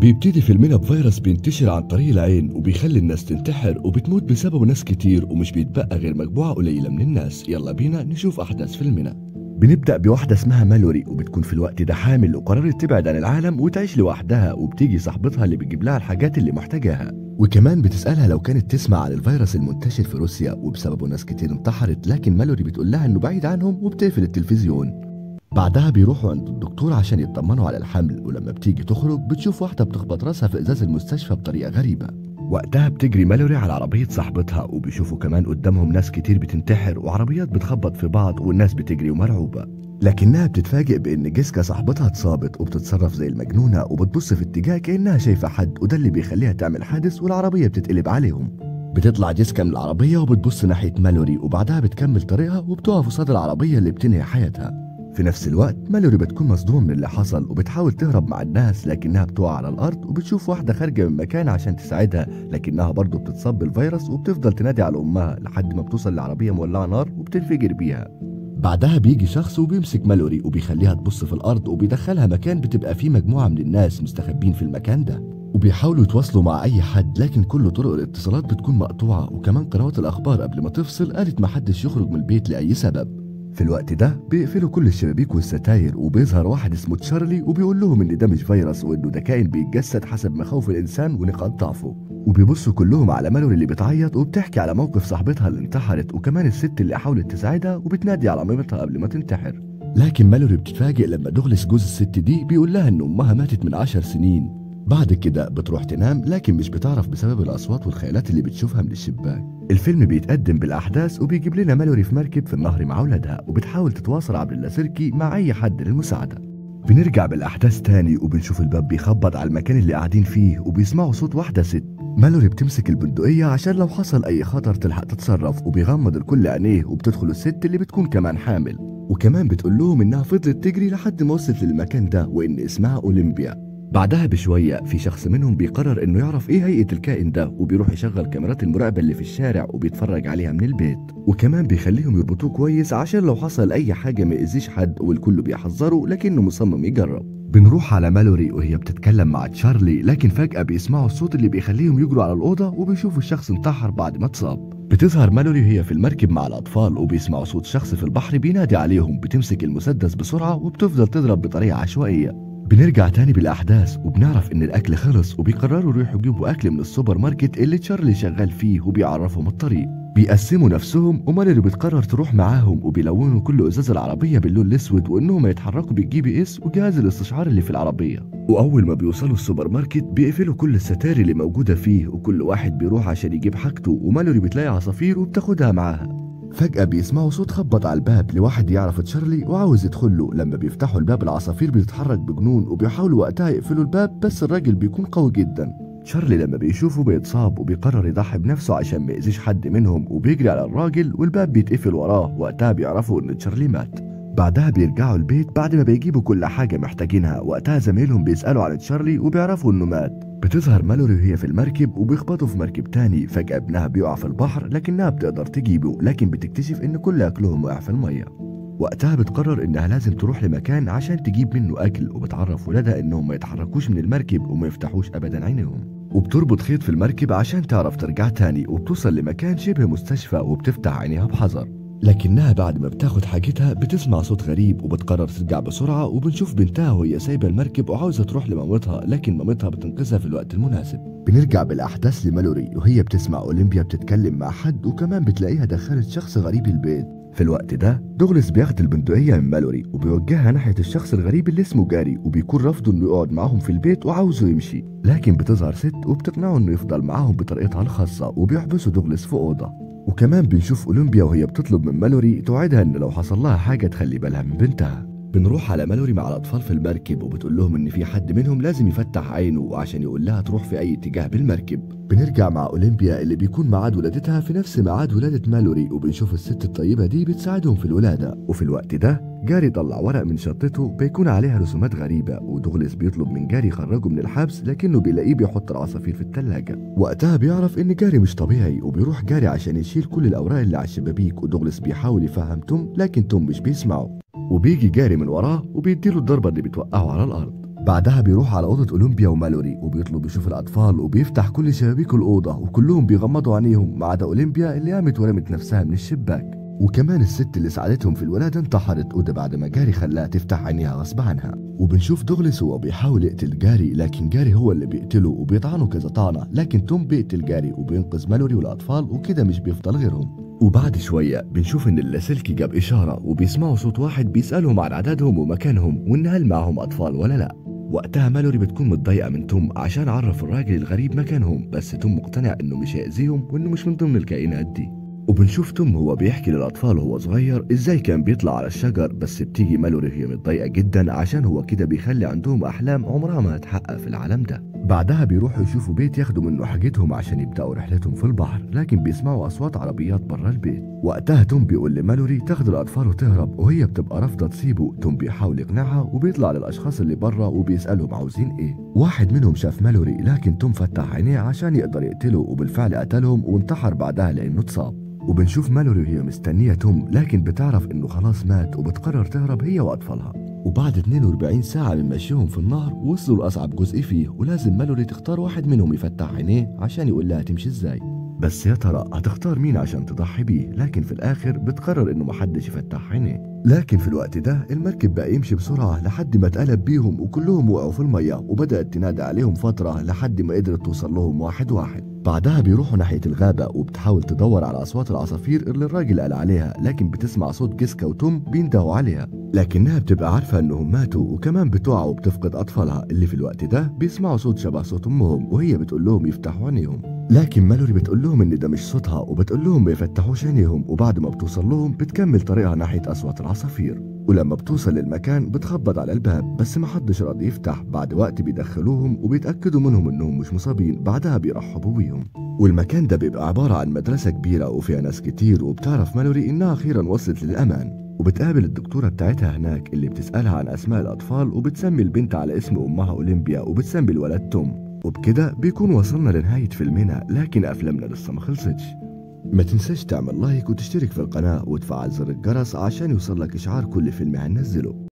بيبتدي فيلمنا بفيروس بينتشر عن طريق العين وبيخلي الناس تنتحر وبتموت بسببه ناس كتير ومش بيتبقى غير مجموعة قليلة من الناس يلا بينا نشوف أحداث فيلمنا بنبدأ بواحدة اسمها مالوري وبتكون في الوقت ده حامل وقررت تبعد عن العالم وتعيش لوحدها وبتيجي صاحبتها اللي بتجيب لها الحاجات اللي محتاجاها وكمان بتسألها لو كانت تسمع عن الفيروس المنتشر في روسيا وبسببه ناس كتير انتحرت لكن مالوري بتقول لها انه بعيد عنهم وبتقفل التلفزيون بعدها بيروحوا عند الدكتور عشان يطمنوا على الحمل ولما بتيجي تخرج بتشوف واحدة بتخبط راسها في إزاز المستشفى بطريقة غريبة وقتها بتجري مالوري على عربية صاحبتها وبيشوفوا كمان قدامهم ناس كتير بتنتحر وعربيات بتخبط في بعض والناس بتجري ومرعوبة لكنها بتتفاجئ بان جيسكا صاحبتها اتصابت وبتتصرف زي المجنونه وبتبص في اتجاه كانها شايفه حد وده اللي بيخليها تعمل حادث والعربيه بتتقلب عليهم بتطلع جيسكا من العربيه وبتبص ناحيه مالوري وبعدها بتكمل طريقها وبتقف قصاد العربيه اللي بتنهي حياتها في نفس الوقت مالوري بتكون مصدومه من اللي حصل وبتحاول تهرب مع الناس لكنها بتقع على الارض وبتشوف واحده خارجه من مكان عشان تساعدها لكنها برضه بتتصاب بالفيروس وبتفضل تنادي على امها لحد ما بتوصل لعربيه مولعه نار وبتنفجر بيها بعدها بيجي شخص وبيمسك مالوري وبيخليها تبص في الارض وبيدخلها مكان بتبقى فيه مجموعه من الناس مستخبين في المكان ده وبيحاولوا يتواصلوا مع اي حد لكن كل طرق الاتصالات بتكون مقطوعه وكمان قنوات الاخبار قبل ما تفصل قالت محدش يخرج من البيت لاي سبب في الوقت ده بيقفلوا كل الشبابيك والستاير وبيظهر واحد اسمه تشارلي وبيقول لهم ان ده مش فيروس وانه ده كائن بيتجسد حسب مخاوف الانسان ونقاط ضعفه وبيبصوا كلهم على مالوري اللي بتعيط وبتحكي على موقف صاحبتها اللي انتحرت وكمان الست اللي حاولت تساعدها وبتنادي على مامتها قبل ما تنتحر لكن مالوري بتتفاجئ لما دوغلاس جوز الست دي بيقول لها ان امها ماتت من عشر سنين بعد كده بتروح تنام لكن مش بتعرف بسبب الاصوات والخيالات اللي بتشوفها من الشباك الفيلم بيتقدم بالاحداث وبيجيب لنا مالوري في مركب في النهر مع اولادها وبتحاول تتواصل عبر اللاسلكي مع اي حد للمساعده بنرجع بالاحداث تاني وبنشوف الباب بيخبط على المكان اللي قاعدين فيه وبيسمعوا صوت واحده ست مالوري بتمسك البندقية عشان لو حصل أي خطر تلحق تتصرف وبيغمض الكل عينيه وبتدخل الست اللي بتكون كمان حامل وكمان بتقول لهم إنها فضلت تجري لحد ما وصلت للمكان ده وإن اسمها أولمبيا بعدها بشوية في شخص منهم بيقرر انه يعرف ايه هيئة الكائن ده وبيروح يشغل كاميرات المراقبة اللي في الشارع وبيتفرج عليها من البيت وكمان بيخليهم يربطوه كويس عشان لو حصل اي حاجة ما يأذيش حد والكل بيحذره لكنه مصمم يجرب بنروح على مالوري وهي بتتكلم مع تشارلي لكن فجأة بيسمعوا الصوت اللي بيخليهم يجروا على الأوضة وبيشوفوا الشخص انتحر بعد ما اتصاب بتظهر مالوري وهي في المركب مع الأطفال وبيسمعوا صوت شخص في البحر بينادي عليهم بتمسك المسدس بسرعة وبتفضل تضرب بطريقة عشوائية بنرجع تاني بالأحداث وبنعرف إن الأكل خلص وبيقرروا يروحوا يجيبوا أكل من السوبر ماركت اللي تشارلي شغال فيه وبيعرفهم الطريق بيقسموا نفسهم ومالوري بتقرر تروح معاهم وبيلونوا كل ازاز العربيه باللون الاسود وانهم يتحركوا بالجي بي اس وجهاز الاستشعار اللي في العربيه واول ما بيوصلوا السوبر ماركت بيقفلوا كل الستار اللي موجوده فيه وكل واحد بيروح عشان يجيب حاجته ومالوري بتلاقي عصافير وبتاخدها معاها فجأة بيسمعوا صوت خبط على الباب لواحد يعرف تشارلي وعاوز يدخله لما بيفتحوا الباب العصافير بتتحرك بجنون وبيحاولوا وقتها يقفلوا الباب بس الراجل بيكون قوي جدا تشارلي لما بيشوفه بيتصاب وبيقرر يضحي بنفسه عشان ما يأذيش حد منهم وبيجري على الراجل والباب بيتقفل وراه وقتها بيعرفوا ان تشارلي مات بعدها بيرجعوا البيت بعد ما بيجيبوا كل حاجة محتاجينها وقتها زمايلهم بيسألوا عن تشارلي وبيعرفوا انه مات بتظهر مالوري وهي في المركب وبيخبطوا في مركب تاني فجأة ابنها بيقع في البحر لكنها بتقدر تجيبه لكن بتكتشف ان كل اكلهم وقع في المية وقتها بتقرر انها لازم تروح لمكان عشان تجيب منه اكل وبتعرف ولادها انهم ما يتحركوش من المركب وما يفتحوش ابدا عينيهم وبتربط خيط في المركب عشان تعرف ترجع تاني وبتوصل لمكان شبه مستشفى وبتفتح عينيها بحذر لكنها بعد ما بتاخد حاجتها بتسمع صوت غريب وبتقرر ترجع بسرعة وبنشوف بنتها وهي سايبة المركب وعاوزة تروح لمامتها لكن مامتها بتنقذها في الوقت المناسب بنرجع بالأحداث لمالوري وهي بتسمع أولمبيا بتتكلم مع حد وكمان بتلاقيها دخلت شخص غريب البيت في الوقت ده دوغلاس بياخد البندقية من مالوري وبيوجهها ناحية الشخص الغريب اللي اسمه جاري وبيكون رافضه انه يقعد معاهم في البيت وعاوزه يمشي لكن بتظهر ست وبتقنعه انه يفضل معاهم بطريقتها الخاصة وبيحبسوا دوغلاس في أوضة وكمان بنشوف أولمبيا وهي بتطلب من مالوري توعدها إن لو حصل لها حاجة تخلي بالها من بنتها بنروح على مالوري مع الأطفال في المركب وبتقول لهم إن في حد منهم لازم يفتح عينه عشان يقول لها تروح في أي اتجاه بالمركب بنرجع مع أولمبيا اللي بيكون ميعاد ولادتها في نفس ميعاد ولادة مالوري وبنشوف الست الطيبة دي بتساعدهم في الولادة وفي الوقت ده جاري طلع ورق من شنطته بيكون عليها رسومات غريبة ودوغلاس بيطلب من جاري يخرجه من الحبس لكنه بيلاقيه بيحط العصافير في التلاجة وقتها بيعرف ان جاري مش طبيعي وبيروح جاري عشان يشيل كل الاوراق اللي على الشبابيك ودوغلاس بيحاول يفهم توم لكن توم مش بيسمعه وبيجي جاري من وراه وبيديله الضربة اللي بتوقعه على الارض بعدها بيروح على أوضة أولمبيا ومالوري وبيطلب يشوف الأطفال وبيفتح كل شبابيك الأوضة وكلهم بيغمضوا عينيهم ما عدا أولمبيا اللي قامت ورمت نفسها من الشباك وكمان الست اللي ساعدتهم في الولادة انتحرت وده بعد ما جاري خلاها تفتح عينيها غصب عنها وبنشوف دوغلس وهو بيحاول يقتل جاري لكن جاري هو اللي بيقتله وبيطعنه كذا طعنة لكن توم بيقتل جاري وبينقذ مالوري والأطفال وكده مش بيفضل غيرهم وبعد شوية بنشوف إن اللاسلكي جاب إشارة وبيسمعوا صوت واحد بيسألهم عن عددهم ومكانهم وإن هل معهم أطفال ولا لأ وقتها مالوري بتكون متضايقة من توم عشان عرف الراجل الغريب مكانهم بس توم مقتنع إنه مش هيأذيهم وإنه مش من ضمن الكائنات دي وبنشوف توم هو بيحكي للأطفال وهو صغير إزاي كان بيطلع على الشجر بس بتيجي مالوري هي متضايقة جدا عشان هو كده بيخلي عندهم أحلام عمرها ما هتحقق في العالم ده بعدها بيروحوا يشوفوا بيت ياخدوا منه حاجتهم عشان يبدأوا رحلتهم في البحر لكن بيسمعوا أصوات عربيات برا البيت وقتها توم بيقول لمالوري تاخد الأطفال وتهرب وهي بتبقى رافضة تسيبه توم بيحاول يقنعها وبيطلع للأشخاص اللي برا وبيسألهم عاوزين إيه واحد منهم شاف مالوري لكن توم فتح عينيه عشان يقدر يقتله وبالفعل قتلهم وانتحر بعدها لأنه اتصاب وبنشوف مالوري وهي مستنية توم لكن بتعرف انه خلاص مات وبتقرر تهرب هي واطفالها وبعد 42 ساعة من مشيهم في النهر وصلوا لأصعب جزء فيه ولازم مالوري تختار واحد منهم يفتح عينيه عشان يقول لها تمشي ازاي بس يا ترى هتختار مين عشان تضحي بيه لكن في الآخر بتقرر انه محدش يفتح عينيه لكن في الوقت ده المركب بقى يمشي بسرعة لحد ما اتقلب بيهم وكلهم وقعوا في المية وبدأت تنادى عليهم فترة لحد ما قدرت توصل لهم واحد واحد بعدها بيروحوا ناحية الغابة وبتحاول تدور على أصوات العصافير اللي الراجل قال عليها لكن بتسمع صوت جيسكا وتوم بيندهوا عليها لكنها بتبقى عارفة انهم ماتوا وكمان بتقع وبتفقد أطفالها اللي في الوقت ده بيسمعوا صوت شبه صوت أمهم وهي بتقول لهم يفتحوا عينيهم لكن مالوري بتقول لهم ان ده مش صوتها وبتقول لهم ما يفتحوش عينيهم وبعد ما بتوصل لهم بتكمل طريقها ناحية أصوات العصافير ولما بتوصل للمكان بتخبط على الباب بس محدش راضي يفتح بعد وقت بيدخلوهم وبيتأكدوا منهم انهم مش مصابين بعدها بيرحبوا بيهم والمكان ده بيبقى عبارة عن مدرسة كبيرة وفيها ناس كتير وبتعرف مالوري انها اخيرا وصلت للأمان وبتقابل الدكتورة بتاعتها هناك اللي بتسألها عن أسماء الأطفال وبتسمي البنت على اسم أمها أولمبيا وبتسمي الولد توم وبكده بيكون وصلنا لنهاية فيلمنا لكن أفلامنا لسه ما خلصتش ما تنساش تعمل لايك وتشترك في القناة وتفعل زر الجرس عشان يوصلك إشعار كل فيلم هننزله